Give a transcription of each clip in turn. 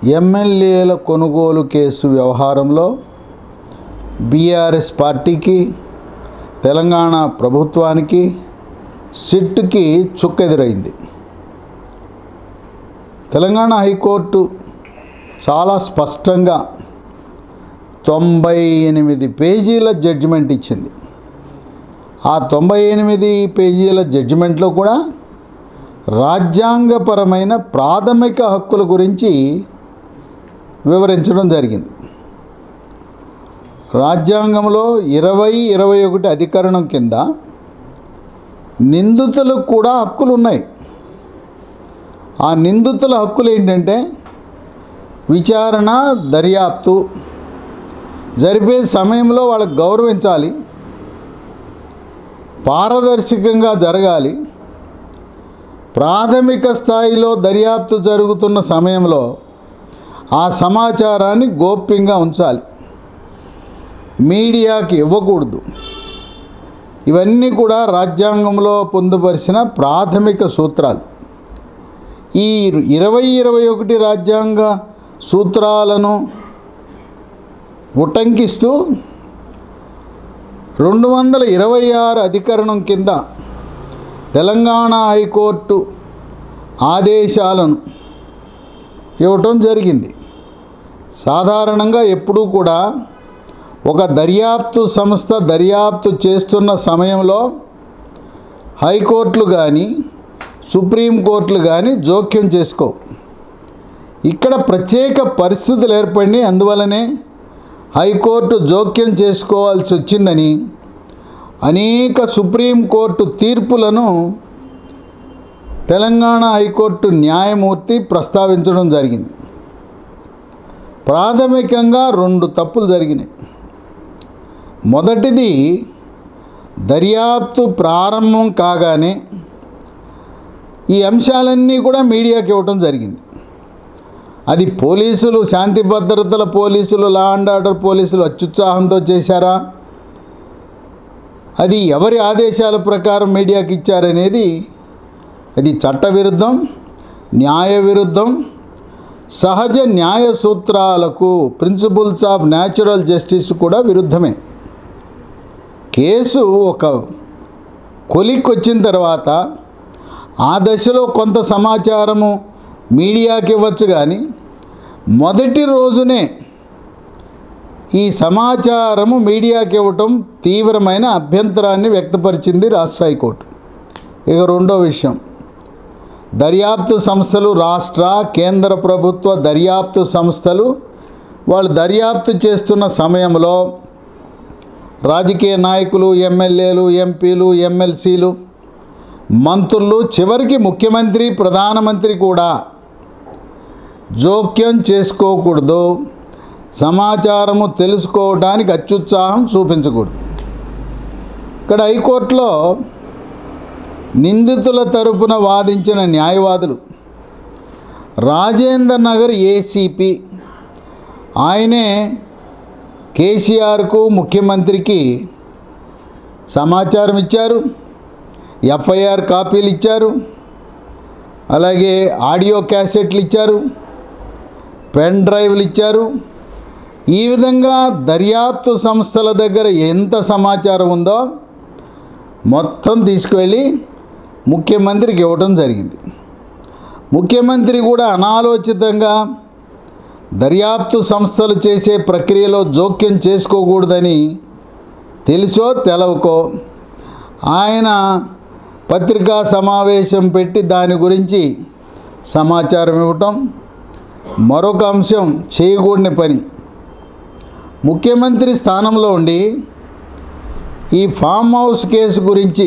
ఎమ్మెల్యేల కొనుగోలు కేసు వ్యవహారంలో బీఆర్ఎస్ పార్టీకి తెలంగాణ ప్రభుత్వానికి సిట్టుకి చుక్కెదురైంది తెలంగాణ హైకోర్టు చాలా స్పష్టంగా తొంభై ఎనిమిది పేజీల జడ్జిమెంట్ ఇచ్చింది ఆ తొంభై ఎనిమిది పేజీల జడ్జిమెంట్లో కూడా రాజ్యాంగపరమైన ప్రాథమిక హక్కుల గురించి వివరించడం జరిగింది రాజ్యాంగంలో ఇరవై ఇరవై ఒకటి అధికరణం కింద నిందితులకు కూడా హక్కులు ఉన్నాయి ఆ నిందితుల హక్కులు ఏంటంటే విచారణ దర్యాప్తు జరిపే సమయంలో వాళ్ళకి గౌరవించాలి పారదర్శకంగా జరగాలి ప్రాథమిక స్థాయిలో దర్యాప్తు జరుగుతున్న సమయంలో ఆ సమాచారాన్ని గోప్యంగా ఉంచాలి మీడియాకి ఇవ్వకూడదు ఇవన్నీ కూడా రాజ్యాంగంలో పొందుపరిచిన ప్రాథమిక సూత్రాలు ఈ ఇరవై ఇరవై ఒకటి రాజ్యాంగ సూత్రాలను ఉటంకిస్తూ రెండు వందల ఇరవై ఆరు అధికరణం కింద తెలంగాణ హైకోర్టు ఆదేశాలను ఇవ్వటం జరిగింది సాధారణంగా ఎప్పుడూ కూడా ఒక దర్యాప్తు సంస్థ దర్యాప్తు చేస్తున్న సమయంలో హైకోర్టులు కానీ సుప్రీంకోర్టులు కానీ జోక్యం చేసుకో ఇక్కడ ప్రత్యేక పరిస్థితులు ఏర్పడినాయి అందువలనే హైకోర్టు జోక్యం చేసుకోవాల్సి వచ్చిందని అనేక సుప్రీంకోర్టు తీర్పులను తెలంగాణ హైకోర్టు న్యాయమూర్తి ప్రస్తావించడం జరిగింది ప్రాథమికంగా రెండు తప్పులు జరిగినాయి మొదటిది దర్యాప్తు ప్రారంభం కాగానే ఈ అంశాలన్నీ కూడా మీడియాకి ఇవ్వటం జరిగింది అది పోలీసులు శాంతి భద్రతల పోలీసులు లా అండ్ ఆర్డర్ పోలీసులు అత్యుత్సాహంతో చేశారా అది ఎవరి ఆదేశాల ప్రకారం మీడియాకి ఇచ్చారనేది అది చట్టవిరుద్ధం న్యాయ విరుద్ధం సహజ న్యాయ సూత్రాలకు ప్రిన్సిపల్స్ ఆఫ్ న్యాచురల్ జస్టిస్ కూడా విరుద్ధమే కేసు ఒక కొలిక్ వచ్చిన తర్వాత ఆ దశలో కొంత సమాచారము మీడియాకి ఇవ్వచ్చు కానీ మొదటి రోజునే ఈ సమాచారము మీడియాకి ఇవ్వటం తీవ్రమైన అభ్యంతరాన్ని వ్యక్తపరిచింది రాష్ట్ర హైకోర్టు ఇక రెండో విషయం దర్యాప్తు సంస్థలు రాష్ట్ర కేంద్ర ప్రభుత్వ దర్యాప్తు సంస్థలు వాళ్ళు దర్యాప్తు చేస్తున్న సమయంలో రాజకీయ నాయకులు ఎమ్మెల్యేలు ఎంపీలు ఎమ్మెల్సీలు మంత్రులు చివరికి ముఖ్యమంత్రి ప్రధానమంత్రి కూడా జోక్యం చేసుకోకూడదు సమాచారము తెలుసుకోవడానికి అత్యుత్సాహం చూపించకూడదు ఇక్కడ హైకోర్టులో నిందితుల తరపున వాదించిన న్యాయవాదులు రాజేంద్ర నగర్ ఏసీపీ ఆయనే కేసీఆర్కు ముఖ్యమంత్రికి సమాచారం ఇచ్చారు ఎఫ్ఐఆర్ కాపీలు ఇచ్చారు అలాగే ఆడియో క్యాసెట్లు ఇచ్చారు పెన్ డ్రైవ్లు ఇచ్చారు ఈ విధంగా దర్యాప్తు సంస్థల దగ్గర ఎంత సమాచారం ఉందో మొత్తం తీసుకువెళ్ళి ముఖ్యమంత్రికి ఇవ్వటం జరిగింది ముఖ్యమంత్రి కూడా అనాలోచితంగా దర్యాప్తు సంస్థలు చేసే ప్రక్రియలో జోక్యం చేసుకోకూడదని తెలుసో తెలవకో ఆయన పత్రికా సమావేశం పెట్టి దాని గురించి సమాచారం ఇవ్వటం మరొక అంశం చేయకూడని పని ముఖ్యమంత్రి స్థానంలో ఉండి ఈ ఫామ్ హౌస్ కేసు గురించి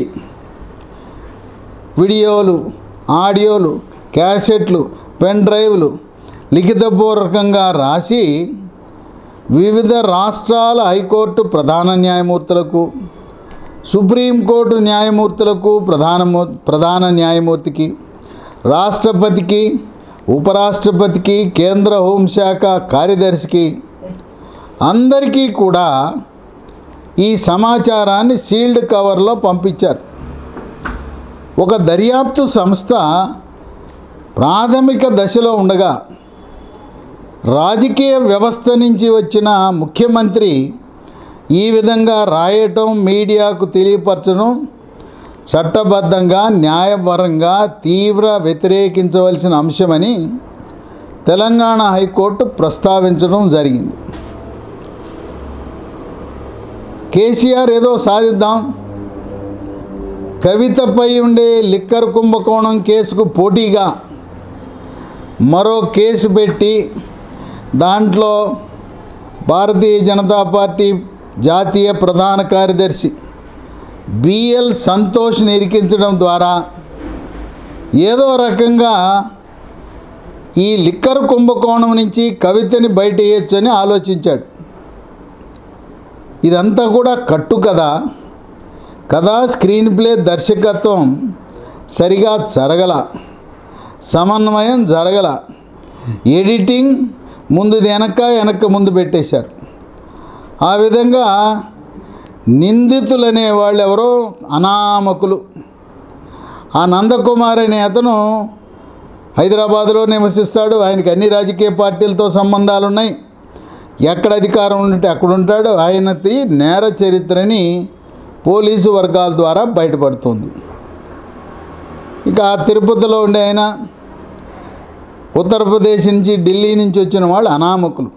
వీడియోలు ఆడియోలు క్యాసెట్లు పెన్ డ్రైవ్లు లిఖితపూర్వకంగా రాసి వివిధ రాష్ట్రాల హైకోర్టు ప్రధాన న్యాయమూర్తులకు సుప్రీంకోర్టు న్యాయమూర్తులకు ప్రధాన ప్రధాన న్యాయమూర్తికి రాష్ట్రపతికి ఉపరాష్ట్రపతికి కేంద్ర హోంశాఖ కార్యదర్శికి అందరికీ కూడా ఈ సమాచారాన్ని సీల్డ్ కవర్లో పంపించారు ఒక దర్యాప్తు సంస్థ ప్రాథమిక దశలో ఉండగా రాజకీయ వ్యవస్థ నుంచి వచ్చిన ముఖ్యమంత్రి ఈ విధంగా రాయటం మీడియాకు తెలియపరచడం చట్టబద్ధంగా న్యాయపరంగా తీవ్ర వ్యతిరేకించవలసిన అంశమని తెలంగాణ హైకోర్టు ప్రస్తావించడం జరిగింది కేసీఆర్ ఏదో సాధిద్దాం కవితపై ఉండే లిక్కర్ కుంభకోణం కేసుకు పోటీగా మరో కేసు పెట్టి దాంట్లో భారతీయ జనతా పార్టీ జాతీయ ప్రధాన కార్యదర్శి బిఎల్ సంతోష్ని ఇరికించడం ద్వారా ఏదో రకంగా ఈ లిక్కర్ కుంభకోణం నుంచి కవితని బయట వేయొచ్చని ఆలోచించాడు ఇదంతా కూడా కట్టు కదా కథ స్క్రీన్ ప్లే దర్శకత్వం సరిగా జరగల సమన్వయం జరగల ఎడిటింగ్ ముందు వెనక వెనక ముందు పెట్టేశారు ఆ విధంగా నిందితులు అనే వాళ్ళు ఎవరో అనామకులు ఆ నందకుమార్ అనే అతను హైదరాబాద్లో నివసిస్తాడు ఆయనకి అన్ని రాజకీయ పార్టీలతో సంబంధాలు ఉన్నాయి ఎక్కడ అధికారం ఉంటే అక్కడ ఉంటాడు ఆయనది నేర చరిత్రని పోలీసు వర్గాల ద్వారా బయటపడుతుంది ఇక ఆ తిరుపతిలో ఉండే ఆయన ఉత్తరప్రదేశ్ నుంచి ఢిల్లీ నుంచి వచ్చిన వాళ్ళు అనామకులు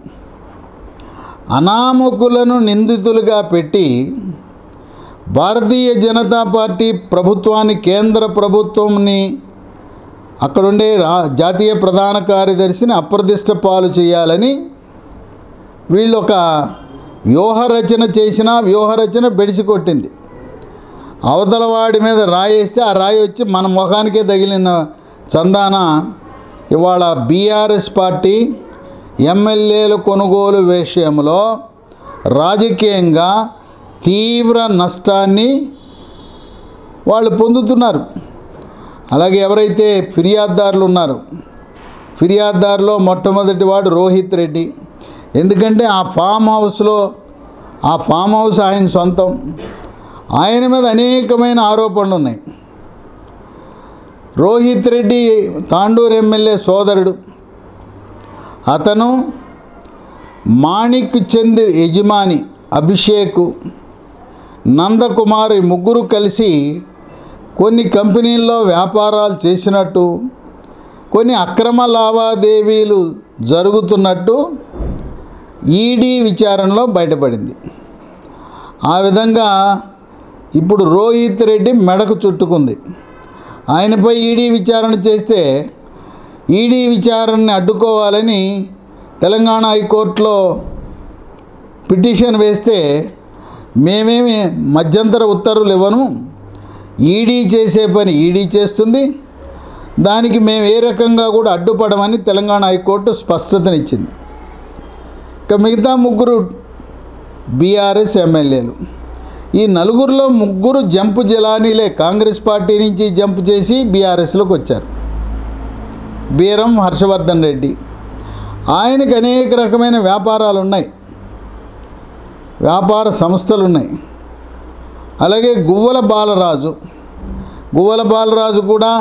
అనామకులను నిందితులుగా పెట్టి భారతీయ జనతా పార్టీ ప్రభుత్వాన్ని కేంద్ర ప్రభుత్వంని అక్కడుండే రా జాతీయ ప్రధాన కార్యదర్శిని అప్రదిష్ట పాలు చేయాలని వీళ్ళు ఒక వ్యూహరచన చేసిన వ్యూహరచన బెడిసి కొట్టింది అవతల వాడి మీద రాయేస్తే ఆ రాయి వచ్చి మన ముఖానికే తగిలిన చందాన ఇవాళ బీఆర్ఎస్ పార్టీ ఎమ్మెల్యేల కొనుగోలు విషయంలో రాజకీయంగా తీవ్ర నష్టాన్ని వాళ్ళు పొందుతున్నారు అలాగే ఎవరైతే ఫిర్యాదుదారులు ఉన్నారో ఫిర్యాదుదారులో మొట్టమొదటి వాడు రోహిత్ రెడ్డి ఎందుకంటే ఆ ఫామ్ హౌస్లో ఆ ఫామ్ హౌస్ ఆయన సొంతం ఆయన మీద అనేకమైన ఆరోపణలు ఉన్నాయి రోహిత్ రెడ్డి తాండూరు ఎమ్మెల్యే సోదరుడు అతను మాణిక్ చంద్ యజమాని అభిషేక్ నందకుమార్ ఈ ముగ్గురు కలిసి కొన్ని కంపెనీల్లో వ్యాపారాలు చేసినట్టు కొన్ని అక్రమ లావాదేవీలు జరుగుతున్నట్టు ఈడీ విచారణలో బయటపడింది ఆ విధంగా ఇప్పుడు రోహిత్ రెడ్డి మెడకు చుట్టుకుంది ఆయనపై ఈడీ విచారణ చేస్తే ఈడీ విచారణని అడ్డుకోవాలని తెలంగాణ హైకోర్టులో పిటిషన్ వేస్తే మేమేమి మధ్యంతర ఉత్తర్వులు ఇవ్వను ఈడీ చేసే పని ఈడీ చేస్తుంది దానికి మేము ఏ రకంగా కూడా అడ్డుపడమని తెలంగాణ హైకోర్టు స్పష్టతనిచ్చింది ఇక మిగతా ముగ్గురు బీఆర్ఎస్ ఎమ్మెల్యేలు ఈ నలుగురిలో ముగ్గురు జంపు జలానీలే కాంగ్రెస్ పార్టీ నుంచి జంప్ చేసి బీఆర్ఎస్లోకి వచ్చారు బీరం హర్షవర్ధన్ రెడ్డి ఆయనకు అనేక రకమైన వ్యాపారాలు ఉన్నాయి వ్యాపార సంస్థలు ఉన్నాయి అలాగే గువ్వల బాలరాజు గువ్వల బాలరాజు కూడా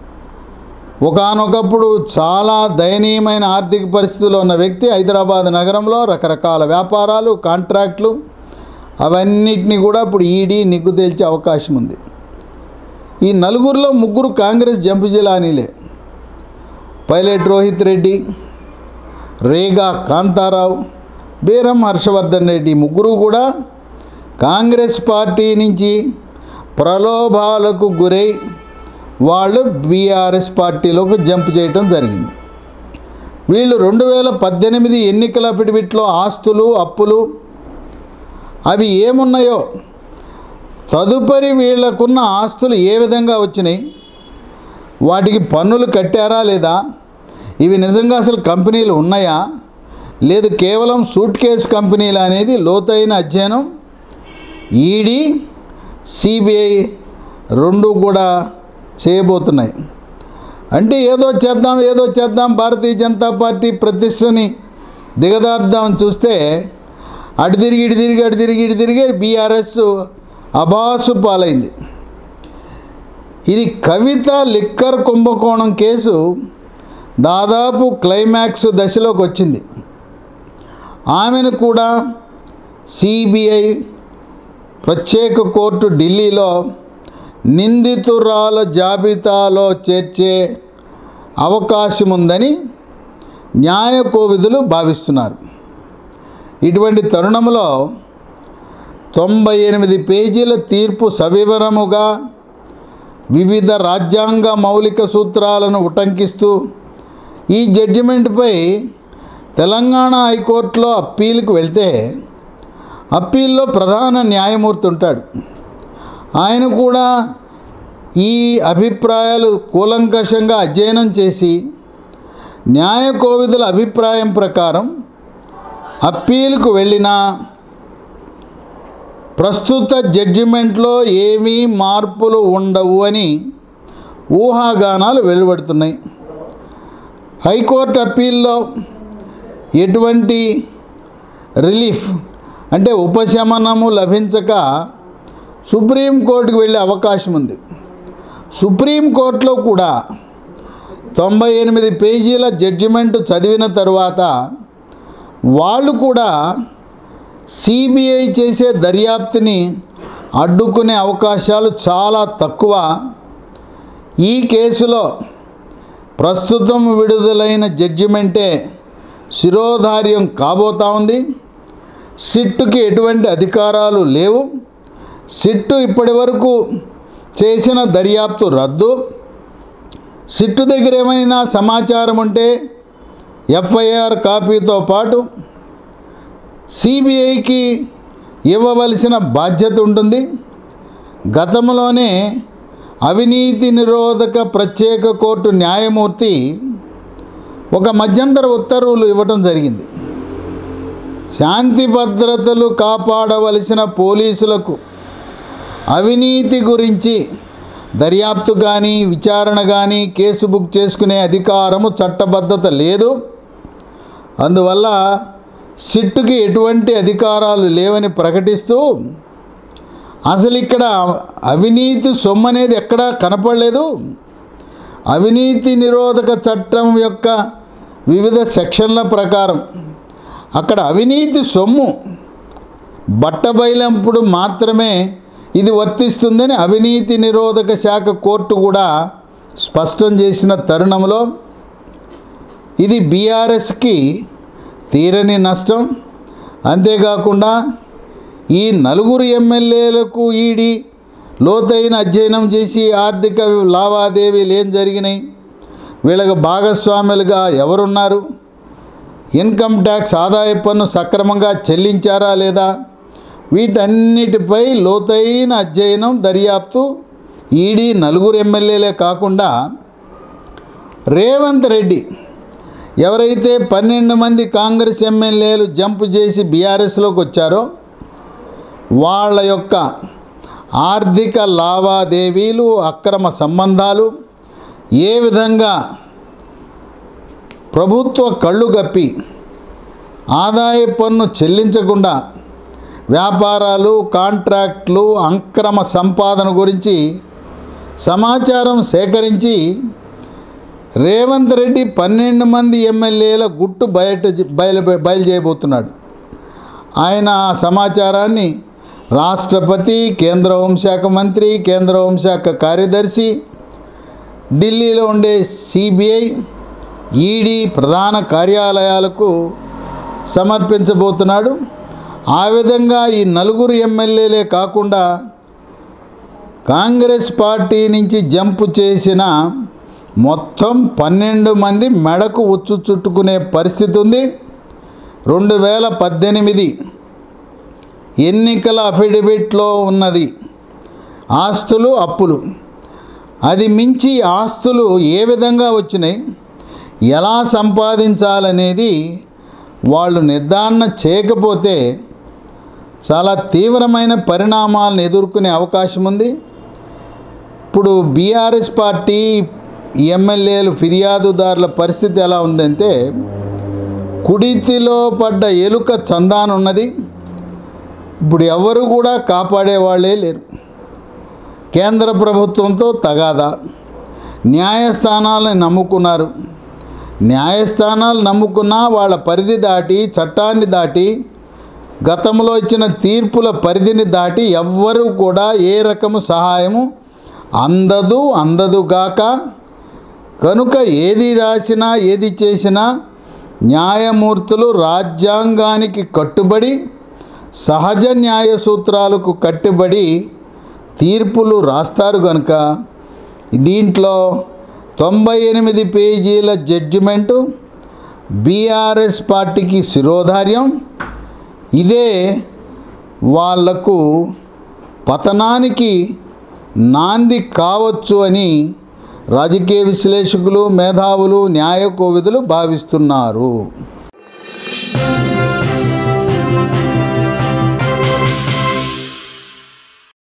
ఒకానొకప్పుడు చాలా దయనీయమైన ఆర్థిక పరిస్థితిలో ఉన్న వ్యక్తి హైదరాబాద్ నగరంలో రకరకాల వ్యాపారాలు కాంట్రాక్ట్లు అవన్నిటినీ కూడా ఇప్పుడు ఈడీ నిగ్గు తేల్చే అవకాశం ఉంది ఈ నలుగురిలో ముగ్గురు కాంగ్రెస్ జంపు జిలానీలే పైలట్ రోహిత్ రెడ్డి రేగా కాంతారావు బీరం హర్షవర్ధన్ రెడ్డి ముగ్గురు కూడా కాంగ్రెస్ పార్టీ నుంచి ప్రలోభాలకు గురై వాళ్ళు బీఆర్ఎస్ పార్టీలోకి జంప్ చేయటం జరిగింది వీళ్ళు రెండు వేల పద్దెనిమిది ఎన్నికల అఫిడవిట్లో ఆస్తులు అప్పులు అవి ఏమున్నాయో తదుపరి వీళ్ళకున్న ఆస్తులు ఏ విధంగా వచ్చినాయి వాటికి పన్నులు కట్టారా లేదా ఇవి నిజంగా అసలు కంపెనీలు ఉన్నాయా లేదు కేవలం సూట్ కేస్ కంపెనీలు అనేది లోతైన అధ్యయనం ఈడీ సిబిఐ రెండు కూడా చేయబోతున్నాయి అంటే ఏదో చేద్దాం ఏదో చేద్దాం భారతీయ జనతా పార్టీ ప్రతిష్టని దిగదార్దామని చూస్తే అటు తిరిగి ఇటు తిరిగి అటు తిరిగి ఇటు తిరిగి బీఆర్ఎస్ అబాసు పాలైంది ఇది కవిత లిక్కర్ కుంభకోణం కేసు దాదాపు క్లైమాక్స్ దశలోకి వచ్చింది ఆమెను కూడా సిబిఐ ప్రత్యేక కోర్టు ఢిల్లీలో నిందితురాల జాబితాలో చేర్చే అవకాశం ఉందని న్యాయ కోవిదులు భావిస్తున్నారు ఇటువంటి తరుణంలో తొంభై ఎనిమిది పేజీల తీర్పు సవివరముగా వివిధ రాజ్యాంగ మౌలిక సూత్రాలను ఉటంకిస్తూ ఈ జడ్జిమెంట్పై తెలంగాణ హైకోర్టులో అప్పీల్కి వెళ్తే అప్పీల్లో ప్రధాన న్యాయమూర్తి ఉంటాడు ఆయన కూడా ఈ అభిప్రాయాలు కూలంకషంగా అధ్యయనం చేసి న్యాయ కోవిదుల అభిప్రాయం ప్రకారం అప్పీల్కు వెళ్ళిన ప్రస్తుత జడ్జిమెంట్లో ఏమీ మార్పులు ఉండవు అని ఊహాగానాలు వెలువడుతున్నాయి హైకోర్టు అప్పీల్లో ఎటువంటి రిలీఫ్ అంటే ఉపశమనము లభించక సుప్రీంకోర్టుకు వెళ్ళే అవకాశం ఉంది సుప్రీంకోర్టులో కూడా తొంభై ఎనిమిది పేజీల జడ్జిమెంట్ చదివిన తరువాత వాళ్ళు కూడా సిబిఐ చేసే దర్యాప్తుని అడ్డుకునే అవకాశాలు చాలా తక్కువ ఈ కేసులో ప్రస్తుతం విడుదలైన జడ్జిమెంటే శిరోధార్యం కాబోతా ఉంది సిట్టుకి ఎటువంటి అధికారాలు లేవు సిట్టు ఇప్పటి వరకు చేసిన దర్యాప్తు రద్దు సిట్టు దగ్గర ఏమైనా సమాచారం ఉంటే ఎఫ్ఐఆర్ కాపీతో పాటు సిబిఐకి ఇవ్వవలసిన బాధ్యత ఉంటుంది గతంలోనే అవినీతి నిరోధక ప్రత్యేక కోర్టు న్యాయమూర్తి ఒక మధ్యంతర ఉత్తర్వులు ఇవ్వటం జరిగింది శాంతి భద్రతలు కాపాడవలసిన పోలీసులకు అవినీతి గురించి దర్యాప్తు కానీ విచారణ కానీ కేసు బుక్ చేసుకునే అధికారము చట్టబద్ధత లేదు అందువల్ల సిట్టుకి ఎటువంటి అధికారాలు లేవని ప్రకటిస్తూ అసలు ఇక్కడ అవినీతి సొమ్ము అనేది ఎక్కడా కనపడలేదు అవినీతి నిరోధక చట్టం యొక్క వివిధ సెక్షన్ల ప్రకారం అక్కడ అవినీతి సొమ్ము బట్టబయలంపుడు మాత్రమే ఇది వర్తిస్తుందని అవినీతి నిరోధక శాఖ కోర్టు కూడా స్పష్టం చేసిన తరుణంలో ఇది బీఆర్ఎస్కి తీరని నష్టం అంతేకాకుండా ఈ నలుగురు ఎమ్మెల్యేలకు ఈడి లోతైన అధ్యయనం చేసి ఆర్థిక లావాదేవీలు ఏం జరిగినాయి వీళ్ళకి భాగస్వాములుగా ఎవరున్నారు ఇన్కమ్ ట్యాక్స్ ఆదాయ పన్ను సక్రమంగా చెల్లించారా లేదా వీటన్నిటిపై లోతైన అధ్యయనం దర్యాప్తు ఈడీ నలుగురు ఎమ్మెల్యేలే కాకుండా రేవంత్ రెడ్డి ఎవరైతే పన్నెండు మంది కాంగ్రెస్ ఎమ్మెల్యేలు జంప్ చేసి బీఆర్ఎస్లోకి వచ్చారో వాళ్ళ యొక్క ఆర్థిక లావాదేవీలు అక్రమ సంబంధాలు ఏ విధంగా ప్రభుత్వ కళ్ళు గప్పి ఆదాయ పన్ను చెల్లించకుండా వ్యాపారాలు కాంట్రాక్ట్లు అక్రమ సంపాదన గురించి సమాచారం సేకరించి రేవంత్ రెడ్డి పన్నెండు మంది ఎమ్మెల్యేల గుట్టు బయట బయలు బయలుదేయబోతున్నాడు ఆయన ఆ సమాచారాన్ని రాష్ట్రపతి కేంద్ర హోంశాఖ మంత్రి కేంద్ర హోంశాఖ కార్యదర్శి ఢిల్లీలో ఉండే సిబిఐ ఈడీ ప్రధాన కార్యాలయాలకు సమర్పించబోతున్నాడు ఆ విధంగా ఈ నలుగురు ఎమ్మెల్యేలే కాకుండా కాంగ్రెస్ పార్టీ నుంచి జంపు చేసిన మొత్తం పన్నెండు మంది మెడకు ఉచ్చు చుట్టుకునే పరిస్థితి ఉంది రెండు వేల పద్దెనిమిది ఎన్నికల అఫిడవిట్లో ఉన్నది ఆస్తులు అప్పులు అది మించి ఆస్తులు ఏ విధంగా వచ్చినాయి ఎలా సంపాదించాలనేది వాళ్ళు నిర్ధారణ చేయకపోతే చాలా తీవ్రమైన పరిణామాలను ఎదుర్కొనే అవకాశం ఉంది ఇప్పుడు బీఆర్ఎస్ పార్టీ ఎమ్మెల్యేలు ఫిర్యాదుదారుల పరిస్థితి ఎలా ఉందంటే కుడితిలో పడ్డ ఎలుక చందానున్నది ఇప్పుడు ఎవరు కూడా కాపాడే వాళ్ళే లేరు కేంద్ర ప్రభుత్వంతో తగాదా న్యాయస్థానాలను నమ్ముకున్నారు న్యాయస్థానాలు నమ్ముకున్నా వాళ్ళ పరిధి దాటి చట్టాన్ని దాటి గతంలో ఇచ్చిన తీర్పుల పరిధిని దాటి ఎవ్వరూ కూడా ఏ రకము సహాయము అందదు అందదుగాక కనుక ఏది రాసినా ఏది చేసినా న్యాయమూర్తులు రాజ్యాంగానికి కట్టుబడి సహజ న్యాయ సూత్రాలకు కట్టుబడి తీర్పులు రాస్తారు కనుక దీంట్లో తొంభై ఎనిమిది పేజీల జడ్జిమెంటు బీఆర్ఎస్ పార్టీకి శిరోధార్యం ఇదే వాళ్లకు పతనానికి నాంది కావచ్చు అని రాజకీయ విశ్లేషకులు మేధావులు న్యాయ కోవిదులు భావిస్తున్నారు